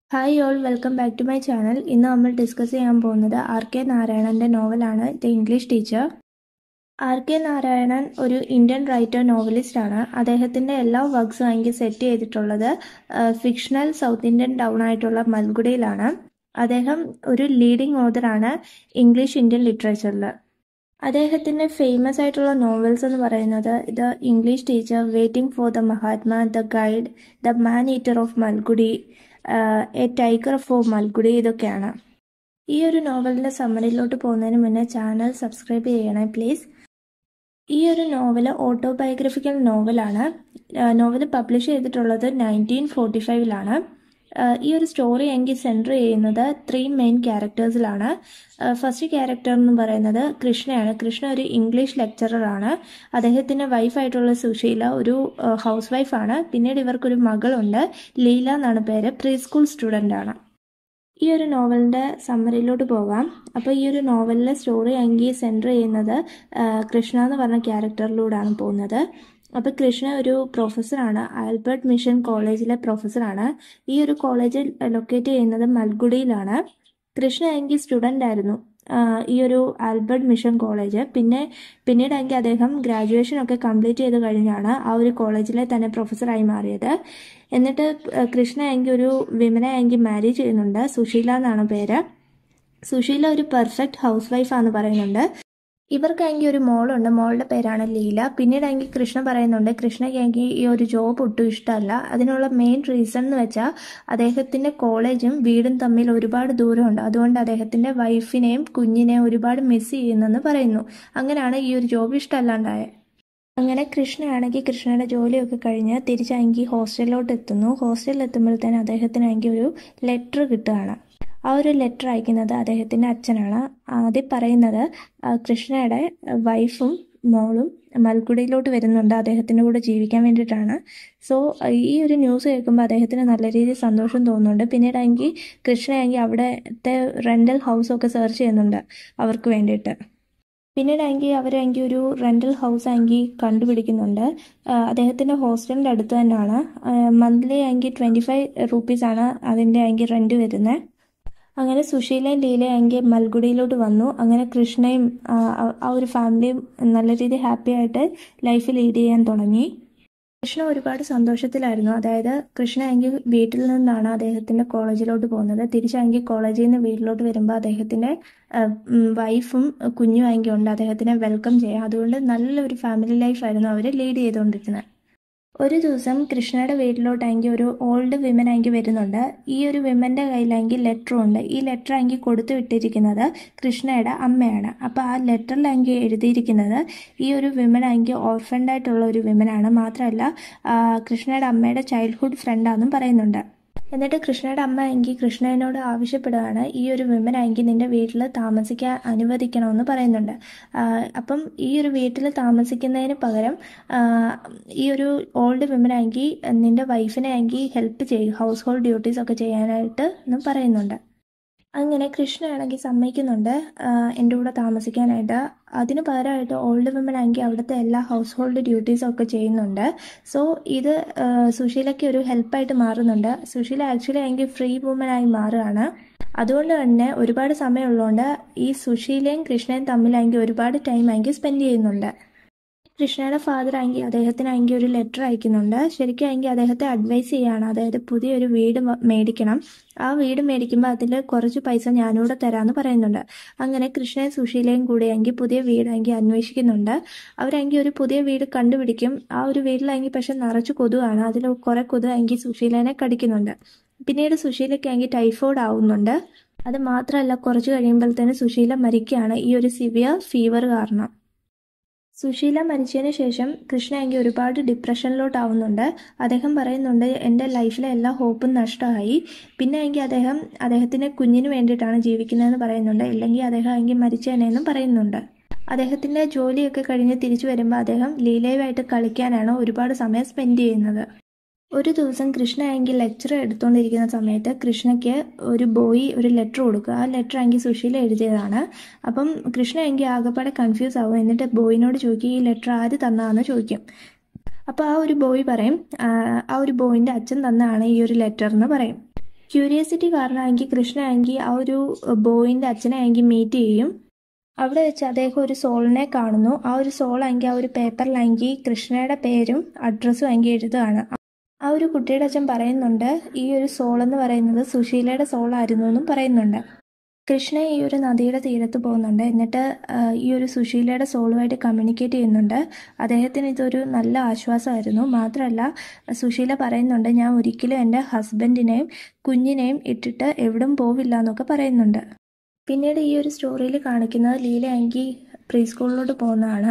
hi all welcome back to my channel ഇന്ന് നമ്മൾ discuss ചെയ്യാൻ പോകുന്നത് ആർ കെ നാരായണൻ്റെ നോവലാണ് the English teacher R K Narayan ഒരു ഇന്ത്യൻ റൈറ്റർ നോവലിസ്റ്റ് ആണ് അദ്ദേഹത്തിൻ്റെ എല്ലാ വർക്ക്സും എനിക്ക് സെറ്റ് ചെയ്തിട്ടുള്ളത് ഫിക്ഷണൽ സൗത്ത് ഇന്ത്യൻ ടൗൺ ആയിട്ടുള്ള മൽഗുഡയിലാണ് അദ്ദേഹം ഒരു ലീഡിംഗ് ഓതറാണ് ഇംഗ്ലീഷ് ഇന്ത്യൻ ലിറ്ററേച്ചറിൽ അദ്ദേഹത്തിൻ്റെ ഫേമസ് ആയിട്ടുള്ള നോവൽസ് എന്ന് പറയുന്നത് the English teacher waiting for the Mahatma the guide the man eater of Malgudi a tiger for Malgudi ഇതൊക്കെയാണ് ഈ ഒരു നോവലിൻ്റെ സമ്മറിയിലോട്ട് പോകുന്നതിന് മുന്നേ ചാനൽ സബ്സ്ക്രൈബ് ചെയ്യണേ പ്ലീസ് ഈ ഒരു നോവൽ ഓട്ടോബയോഗ്രഫിക്കൽ നോവലാണ് നോവൽ പബ്ലിഷ് ചെയ്തിട്ടുള്ളത് നയൻറ്റീൻ ഫോർട്ടി ഫൈവിലാണ് ഈ ഒരു സ്റ്റോറി എനിക്ക് സെൻറ്റർ ചെയ്യുന്നത് ത്രീ മെയിൻ ക്യാരക്ടേഴ്സിലാണ് ഫസ്റ്റ് ക്യാരക്ടർ എന്ന് പറയുന്നത് കൃഷ്ണയാണ് കൃഷ്ണ ഒരു ഇംഗ്ലീഷ് ലെക്ചററാണ് അദ്ദേഹത്തിൻ്റെ വൈഫായിട്ടുള്ള സുശീല ഒരു ഹൗസ് വൈഫാണ് പിന്നീട് ഇവർക്കൊരു മകളുണ്ട് ലീല എന്നാണ് പേര് പ്രീ സ്കൂൾ സ്റ്റുഡൻ്റ് ആണ് ഈ ഒരു നോവലിൻ്റെ സമ്മറിയിലോട്ട് പോകാം അപ്പോൾ ഈ ഒരു നോവലിലെ സ്റ്റോറി എനിക്ക് സെൻറ്റർ ചെയ്യുന്നത് കൃഷ്ണ എന്ന് പറഞ്ഞ ക്യാരക്ടറിലൂടെയാണ് പോകുന്നത് അപ്പോൾ കൃഷ്ണ ഒരു പ്രൊഫസറാണ് ആൽബർട്ട് മിഷൻ കോളേജിലെ പ്രൊഫസറാണ് ഈ ഒരു കോളേജ് ലൊക്കേറ്റ് ചെയ്യുന്നത് മൽഗുഡിയിലാണ് കൃഷ്ണ എങ്കിൽ സ്റ്റുഡൻ്റ് ആയിരുന്നു ഈ ഒരു ആൽബർട്ട് മിഷൻ കോളേജ് പിന്നെ പിന്നീട് എങ്കിൽ അദ്ദേഹം ഗ്രാജുവേഷൻ ഒക്കെ കംപ്ലീറ്റ് ചെയ്ത് കഴിഞ്ഞാണ് ആ ഒരു കോളേജിലെ തന്നെ പ്രൊഫസറായി മാറിയത് എന്നിട്ട് കൃഷ്ണ എങ്കിൽ ഒരു വിമനെ എങ്കിൽ മാരി ചെയ്യുന്നുണ്ട് സുശീല എന്നാണ് പേര് സുശീല ഒരു പെർഫെക്റ്റ് ഹൗസ് വൈഫാന്ന് പറയുന്നുണ്ട് ഇവർക്കാണെങ്കിൽ ഒരു മോളുണ്ട് മോളുടെ പേരാണ് ലീല പിന്നീട് എങ്കിൽ കൃഷ്ണ പറയുന്നുണ്ട് കൃഷ്ണയ്ക്കാണെങ്കിൽ ഈ ഒരു ജോബ് ഒട്ടും ഇഷ്ടമല്ല അതിനുള്ള മെയിൻ റീസൺ എന്ന് വെച്ചാൽ അദ്ദേഹത്തിൻ്റെ കോളേജും വീടും തമ്മിൽ ഒരുപാട് ദൂരമുണ്ട് അതുകൊണ്ട് അദ്ദേഹത്തിൻ്റെ വൈഫിനെയും കുഞ്ഞിനെയും ഒരുപാട് മിസ് ചെയ്യുന്നെന്ന് പറയുന്നു അങ്ങനെയാണ് ഈ ഒരു ജോബ് ഇഷ്ടമല്ലാണ്ടായത് അങ്ങനെ കൃഷ്ണയാണെങ്കിൽ കൃഷ്ണയുടെ ജോലിയൊക്കെ കഴിഞ്ഞ് തിരിച്ചാണെങ്കിൽ ഹോസ്റ്റലിലോട്ട് എത്തുന്നു ഹോസ്റ്റലിൽ എത്തുമ്പോഴത്തേന് അദ്ദേഹത്തിനാണെങ്കിൽ ഒരു ലെറ്റർ കിട്ടുകയാണ് ആ ഒരു ലെറ്റർ അയക്കുന്നത് അദ്ദേഹത്തിൻ്റെ അച്ഛനാണ് ആദ്യം പറയുന്നത് കൃഷ്ണയുടെ വൈഫും മോളും മൽക്കുടിയിലോട്ട് വരുന്നുണ്ട് അദ്ദേഹത്തിൻ്റെ കൂടെ ജീവിക്കാൻ വേണ്ടിയിട്ടാണ് സോ ഈ ഒരു ന്യൂസ് കേൾക്കുമ്പോൾ അദ്ദേഹത്തിന് നല്ല രീതിയിൽ സന്തോഷം തോന്നുന്നുണ്ട് പിന്നീടാണെങ്കിൽ കൃഷ്ണയാണെങ്കിൽ അവിടുത്തെ റെൻ്റൽ ഹൗസൊക്കെ സെർച്ച് ചെയ്യുന്നുണ്ട് അവർക്ക് വേണ്ടിയിട്ട് പിന്നീടാണെങ്കിൽ അവരാണെങ്കിൽ ഒരു റെൻ്റൽ ഹൗസ് ആണെങ്കിൽ കണ്ടുപിടിക്കുന്നുണ്ട് അദ്ദേഹത്തിൻ്റെ ഹോസ്റ്റലിൻ്റെ അടുത്ത് തന്നെയാണ് മന്ത്ലി ആണെങ്കിൽ ട്വൻറ്റി ഫൈവ് റുപ്പീസാണ് അതിൻ്റെ ആണെങ്കിൽ റെൻറ്റ് വരുന്നത് അങ്ങനെ സുശീലയും ലീലയും ആണെങ്കിൽ മൽഗുഡിയിലോട്ട് വന്നു അങ്ങനെ കൃഷ്ണയും ആ ഒരു ഫാമിലിയും നല്ല രീതിയിൽ ഹാപ്പി ആയിട്ട് ലൈഫ് ലീഡ് ചെയ്യാൻ തുടങ്ങി കൃഷ്ണ ഒരുപാട് സന്തോഷത്തിലായിരുന്നു അതായത് കൃഷ്ണ എങ്കിൽ വീട്ടിൽ നിന്നാണ് അദ്ദേഹത്തിൻ്റെ കോളേജിലോട്ട് പോകുന്നത് തിരിച്ചാണെങ്കിൽ കോളേജിൽ നിന്ന് വീട്ടിലോട്ട് വരുമ്പോൾ അദ്ദേഹത്തിൻ്റെ വൈഫും കുഞ്ഞും ആണെങ്കിൽ ഉണ്ട് അദ്ദേഹത്തിനെ വെൽക്കം ചെയ്യാം അതുകൊണ്ട് നല്ലൊരു ഫാമിലി ലൈഫായിരുന്നു അവർ ലീഡ് ചെയ്തുകൊണ്ടിരുന്നത് ഒരു ദിവസം കൃഷ്ണയുടെ വീട്ടിലോട്ടാണെങ്കിൽ ഒരു ഓൾഡ് വിമൻ ആണെങ്കിൽ വരുന്നുണ്ട് ഈ ഒരു വിമൻ്റെ കയ്യിലാണെങ്കിൽ ലെറ്ററും ഉണ്ട് ഈ ലെറ്റർ ആണെങ്കിൽ കൊടുത്തു വിട്ടിരിക്കുന്നത് കൃഷ്ണയുടെ അമ്മയാണ് അപ്പോൾ ആ ലെറ്ററിലാണെങ്കിൽ എഴുതിയിരിക്കുന്നത് ഈ ഒരു വിമൻ ആണെങ്കിൽ ഓർഫൻഡായിട്ടുള്ള ഒരു വിമനാണ് മാത്രമല്ല കൃഷ്ണയുടെ അമ്മയുടെ ചൈൽഡ്ഹുഡ് ഫ്രണ്ടാണെന്നും പറയുന്നുണ്ട് എന്നിട്ട് കൃഷ്ണയുടെ അമ്മ എങ്കിൽ കൃഷ്ണനോട് ആവശ്യപ്പെടുകയാണ് ഈ ഒരു വിമൻ ആണെങ്കിൽ നിന്റെ വീട്ടിൽ താമസിക്കാൻ അനുവദിക്കണമെന്ന് പറയുന്നുണ്ട് അപ്പം ഈ ഒരു വീട്ടിൽ താമസിക്കുന്നതിന് പകരം ഈ ഒരു ഓൾഡ് വിമൻ ആണെങ്കിൽ നിന്റെ വൈഫിനെ ആണെങ്കിൽ ഹെൽപ്പ് ചെയ്യും ഹൗസ് ഹോൾഡ് ഡ്യൂട്ടീസ് ഒക്കെ ചെയ്യാനായിട്ട് എന്നും പറയുന്നുണ്ട് അങ്ങനെ കൃഷ്ണയാണെങ്കിൽ സമ്മതിക്കുന്നുണ്ട് എൻ്റെ കൂടെ താമസിക്കാനായിട്ട് അതിന് പകരമായിട്ട് ഓൾഡ് വിമൻ ആണെങ്കിൽ അവിടുത്തെ എല്ലാ ഹൗസ് ഹോൾഡ് ഡ്യൂട്ടീസും ഒക്കെ ചെയ്യുന്നുണ്ട് സോ ഇത് സുശീലയ്ക്ക് ഒരു ഹെൽപ്പായിട്ട് മാറുന്നുണ്ട് സുശീല ആക്ച്വലി ആണെങ്കിൽ ഫ്രീ വുമനായി മാറുകയാണ് അതുകൊണ്ട് തന്നെ ഒരുപാട് സമയമുള്ളതുകൊണ്ട് ഈ സുശീലയും കൃഷ്ണയും തമ്മിലാണെങ്കിൽ ഒരുപാട് ടൈം ആണെങ്കിൽ സ്പെൻഡ് ചെയ്യുന്നുണ്ട് കൃഷ്ണയുടെ ഫാദർ ആണെങ്കിൽ അദ്ദേഹത്തിനാണെങ്കിൽ ഒരു ലെറ്റർ അയക്കുന്നുണ്ട് ശരിക്കും ആണെങ്കിൽ അദ്ദേഹത്തെ അഡ്വൈസ് ചെയ്യാണ് അതായത് പുതിയൊരു വീട് മേടിക്കണം ആ വീട് മേടിക്കുമ്പോൾ അതിൽ കുറച്ച് പൈസ ഞാനൂടെ തരാമെന്ന് പറയുന്നുണ്ട് അങ്ങനെ കൃഷ്ണയും സുശീലയും കൂടെ ആണെങ്കിൽ പുതിയ വീടാണെങ്കിൽ അന്വേഷിക്കുന്നുണ്ട് അവരാണെങ്കിൽ ഒരു പുതിയ വീട് കണ്ടുപിടിക്കും ആ ഒരു വീട്ടിലാണെങ്കിൽ പക്ഷെ നിറച്ച് കൊതുവാണ് അതിൽ കുറേ കൊതു ആണെങ്കിൽ സുശീലനെ കടിക്കുന്നുണ്ട് പിന്നീട് സുശീലയ്ക്കാണെങ്കിൽ ടൈഫോയിഡ് ആവുന്നുണ്ട് അത് മാത്രമല്ല കുറച്ച് കഴിയുമ്പോഴത്തേന് സുശീല മരിക്കുകയാണ് ഈ ഒരു സിവിയർ ഫീവർ കാരണം സുശീല മരിച്ചതിന് ശേഷം കൃഷ്ണ എങ്കിൽ ഒരുപാട് ഡിപ്രഷനിലോട്ടാവുന്നുണ്ട് അദ്ദേഹം പറയുന്നുണ്ട് എൻ്റെ ലൈഫിലെ എല്ലാ ഹോപ്പും നഷ്ടമായി പിന്നെ എങ്കിൽ അദ്ദേഹം അദ്ദേഹത്തിൻ്റെ കുഞ്ഞിന് വേണ്ടിയിട്ടാണ് ജീവിക്കുന്നതെന്ന് പറയുന്നുണ്ട് ഇല്ലെങ്കിൽ അദ്ദേഹം എങ്കിൽ മരിച്ചേനെന്നും പറയുന്നുണ്ട് അദ്ദേഹത്തിൻ്റെ ജോലിയൊക്കെ കഴിഞ്ഞ് തിരിച്ചു വരുമ്പോൾ അദ്ദേഹം ലീലയുമായിട്ട് കളിക്കാനാണ് ഒരുപാട് സമയം സ്പെൻഡ് ചെയ്യുന്നത് ഒരു ദിവസം കൃഷ്ണ ആണെങ്കിൽ ലെക്ചർ എടുത്തുകൊണ്ടിരിക്കുന്ന സമയത്ത് കൃഷ്ണയ്ക്ക് ഒരു ബോയ് ഒരു ലെറ്റർ കൊടുക്കുക ആ ലെറ്റർ ആണെങ്കിൽ സുശീല എഴുതിയതാണ് അപ്പം കൃഷ്ണ ആണെങ്കിൽ ആകെപ്പാടെ കൺഫ്യൂസ് ആവും എന്നിട്ട് ബോയിനോട് ചോദിക്കും ഈ ലെറ്റർ ആര് തന്നതാണെന്ന് ചോദിക്കും അപ്പോൾ ആ ഒരു ബോയ് പറയും ആ ഒരു ബോയിൻ്റെ അച്ഛൻ തന്നതാണ് ഈ ഒരു ലെറ്റർ എന്ന് പറയും ക്യൂരിയോസിറ്റി കാരണമാണെങ്കിൽ കൃഷ്ണ ആണെങ്കിൽ ആ ഒരു ബോയിൻ്റെ അച്ഛനെ ആണെങ്കിൽ മീറ്റ് ചെയ്യും അവിടെ വെച്ച് അദ്ദേഹം ഒരു സോളിനെ കാണുന്നു ആ ഒരു സോൾ ആണെങ്കിൽ ആ ഒരു പേപ്പറിലാണെങ്കിൽ കൃഷ്ണയുടെ പേരും അഡ്രസ്സും ആണെങ്കിൽ എഴുതുകയാണ് ആ ഒരു കുട്ടിയുടെ അച്ഛൻ പറയുന്നുണ്ട് ഈ ഒരു സോൾ എന്ന് പറയുന്നത് സുശീലയുടെ സോളായിരുന്നു എന്നും പറയുന്നുണ്ട് കൃഷ്ണ ഈ ഒരു നദിയുടെ തീരത്ത് പോകുന്നുണ്ട് എന്നിട്ട് ഈ ഒരു സുശീലയുടെ സോളുമായിട്ട് കമ്മ്യൂണിക്കേറ്റ് ചെയ്യുന്നുണ്ട് അദ്ദേഹത്തിന് ഇതൊരു നല്ല ആശ്വാസമായിരുന്നു മാത്രമല്ല സുശീല പറയുന്നുണ്ട് ഞാൻ ഒരിക്കലും എൻ്റെ ഹസ്ബൻഡിനെയും കുഞ്ഞിനെയും ഇട്ടിട്ട് എവിടും പോവില്ല എന്നൊക്കെ പറയുന്നുണ്ട് പിന്നീട് ഈ ഒരു സ്റ്റോറിയിൽ കാണിക്കുന്നത് ലീലയാങ്കി പ്രീ സ്കൂളിലോട്ട് പോകുന്നതാണ്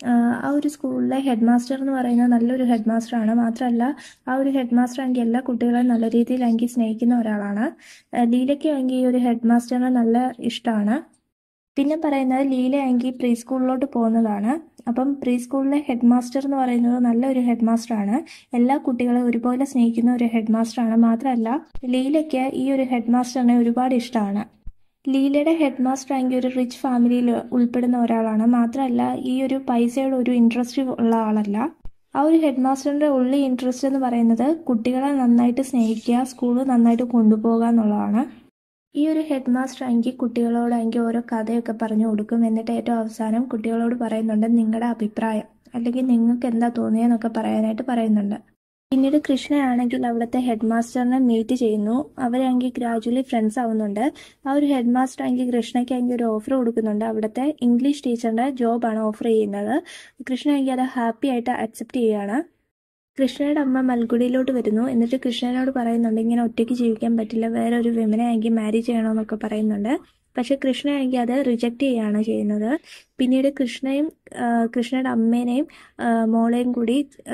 ആ ഒരു സ്കൂളിലെ ഹെഡ് മാസ്റ്റർ എന്ന് പറയുന്നത് നല്ലൊരു ഹെഡ് മാസ്റ്ററാണ് മാത്രമല്ല ആ ഒരു ഹെഡ് മാസ്റ്റർ ആണെങ്കിൽ എല്ലാ കുട്ടികളെയും നല്ല രീതിയിൽ ആണെങ്കിൽ സ്നേഹിക്കുന്ന ഒരാളാണ് ലീലയ്ക്ക് ആണെങ്കിൽ ഈ ഒരു ഹെഡ് മാസ്റ്ററിനെ നല്ല ഇഷ്ടമാണ് പിന്നെ പറയുന്നത് ലീല ആണെങ്കിൽ പ്രീ സ്കൂളിലോട്ട് പോകുന്നതാണ് അപ്പം പ്രീ സ്കൂളിലെ ഹെഡ് മാസ്റ്റർ എന്ന് പറയുന്നത് നല്ലൊരു ഹെഡ് മാസ്റ്ററാണ് എല്ലാ കുട്ടികളെ ഒരുപോലെ സ്നേഹിക്കുന്ന ഒരു ഹെഡ് മാസ്റ്ററാണ് മാത്രമല്ല ലീലയ്ക്ക് ഈ ഒരു ഹെഡ് മാസ്റ്ററിനെ ഒരുപാട് ഇഷ്ടമാണ് ലീലയുടെ ഹെഡ് മാസ്റ്റർ ആണെങ്കിൽ ഒരു റിച്ച് ഫാമിലിയിൽ ഉൾപ്പെടുന്ന ഒരാളാണ് മാത്രമല്ല ഈ ഒരു പൈസയുടെ ഒരു ഇൻട്രസ്റ്റ് ഉള്ള ആളല്ല ആ ഒരു ഹെഡ് മാസ്റ്ററിൻ്റെ ഉള്ളി ഇൻട്രസ്റ്റ് എന്ന് പറയുന്നത് കുട്ടികളെ നന്നായിട്ട് സ്നേഹിക്കുക സ്കൂൾ നന്നായിട്ട് കൊണ്ടുപോകുക എന്നുള്ളതാണ് ഈ ഒരു ഹെഡ് മാസ്റ്റർ ആണെങ്കിൽ കുട്ടികളോടാണെങ്കിൽ ഓരോ കഥയൊക്കെ പറഞ്ഞു കൊടുക്കും എന്നിട്ട് ഏറ്റവും അവസാനം കുട്ടികളോട് പറയുന്നുണ്ട് നിങ്ങളുടെ അഭിപ്രായം അല്ലെങ്കിൽ നിങ്ങൾക്ക് എന്താ തോന്നിയെന്നൊക്കെ പറയാനായിട്ട് പറയുന്നുണ്ട് പിന്നീട് കൃഷ്ണയാണെങ്കിൽ അവിടുത്തെ ഹെഡ് മാസ്റ്ററിനെ മീറ്റ് ചെയ്യുന്നു അവരാണെങ്കിൽ ഗ്രാജുവലി ഫ്രണ്ട്സ് ആവുന്നുണ്ട് ആ ഒരു ഹെഡ് മാസ്റ്റർ ആണെങ്കിൽ കൃഷ്ണയ്ക്ക് ആണെങ്കിൽ ഒരു ഓഫർ കൊടുക്കുന്നുണ്ട് അവിടുത്തെ ഇംഗ്ലീഷ് ടീച്ചറിന്റെ ജോബാണ് ഓഫർ ചെയ്യുന്നത് കൃഷ്ണ ആണെങ്കിൽ അത് ഹാപ്പി ആയിട്ട് അക്സെപ്റ്റ് ചെയ്യുകയാണ് കൃഷ്ണയുടെ അമ്മ മൽഗുഡിയിലോട്ട് വരുന്നു എന്നിട്ട് കൃഷ്ണനോട് പറയുന്നുണ്ട് ഇങ്ങനെ ഒറ്റയ്ക്ക് ജീവിക്കാൻ പറ്റില്ല വേറെ ഒരു വിമനെ ആണെങ്കിൽ മാരി ചെയ്യണമെന്നൊക്കെ പറയുന്നുണ്ട് പക്ഷെ കൃഷ്ണയാണെങ്കിൽ അത് റിജക്റ്റ് ചെയ്യുകയാണ് ചെയ്യുന്നത് പിന്നീട് കൃഷ്ണയും കൃഷ്ണയുടെ അമ്മേനെയും മോളെയും കൂടി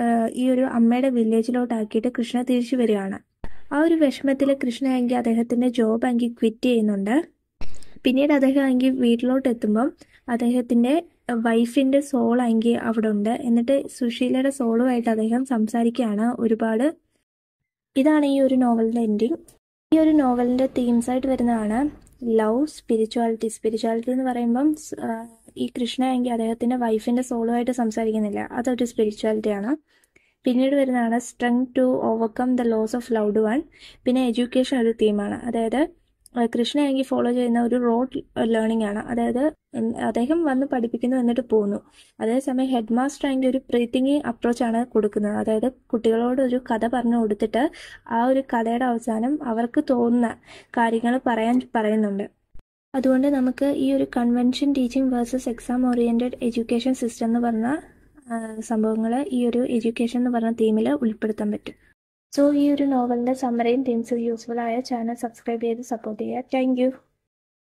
ഈ ഒരു അമ്മയുടെ വില്ലേജിലോട്ടാക്കിയിട്ട് കൃഷ്ണ തിരിച്ചു വരികയാണ് ആ ഒരു വിഷമത്തിൽ കൃഷ്ണയാണെങ്കിൽ അദ്ദേഹത്തിൻ്റെ ജോബ് ആണെങ്കിൽ ക്വിറ്റ് ചെയ്യുന്നുണ്ട് പിന്നീട് അദ്ദേഹം ആണെങ്കിൽ വീട്ടിലോട്ട് എത്തുമ്പം അദ്ദേഹത്തിൻ്റെ വൈഫിൻ്റെ സോൾ ആണെങ്കിൽ അവിടെ ഉണ്ട് എന്നിട്ട് സുശീലയുടെ സോളുമായിട്ട് അദ്ദേഹം സംസാരിക്കുകയാണ് ഒരുപാട് ഇതാണ് ഈ ഒരു നോവലിൻ്റെ എൻഡിങ് ഈ ഒരു നോവലിൻ്റെ തീംസ് ആയിട്ട് വരുന്നതാണ് ലവ് സ്പിരിച്വാലിറ്റി സ്പിരിച്വാലിറ്റി എന്ന് പറയുമ്പം ഈ കൃഷ്ണ എങ്കിൽ അദ്ദേഹത്തിൻ്റെ വൈഫിൻ്റെ സോളുമായിട്ട് സംസാരിക്കുന്നില്ല അതൊരു സ്പിരിച്വാലിറ്റിയാണ് പിന്നീട് വരുന്നതാണ് strength to overcome the loss of loved one പിന്നെ എഡ്യൂക്കേഷൻ ഒരു തീമാണ് അതായത് കൃഷ്ണ എങ്കിൽ ഫോളോ ചെയ്യുന്ന ഒരു റോഡ് ലേണിംഗ് ആണ് അതായത് അദ്ദേഹം വന്ന് പഠിപ്പിക്കുന്നു എന്നിട്ട് പോകുന്നു അതേസമയം ഹെഡ് മാസ്റ്റർ ആണെങ്കിൽ ഒരു പ്രീത്തിങ് അപ്രോച്ചാണ് കൊടുക്കുന്നത് അതായത് കുട്ടികളോട് ഒരു കഥ പറഞ്ഞു കൊടുത്തിട്ട് ആ ഒരു കഥയുടെ അവസാനം അവർക്ക് തോന്നുന്ന കാര്യങ്ങൾ പറയാൻ പറയുന്നുണ്ട് അതുകൊണ്ട് നമുക്ക് ഈ ഒരു convention teaching versus exam oriented education system എന്ന് പറഞ്ഞ സംഭവങ്ങൾ ഈ ഒരു എഡ്യൂക്കേഷൻ എന്ന് പറഞ്ഞ തീമിൽ ഉൾപ്പെടുത്താൻ പറ്റും സോ ഈ ഒരു നോവലിൻ്റെ സമ്മറിയും തീംസും യൂസ്ഫുൾ ആയ ചാനൽ സബ്സ്ക്രൈബ് ചെയ്ത് സപ്പോർട്ട് ചെയ്യുക താങ്ക്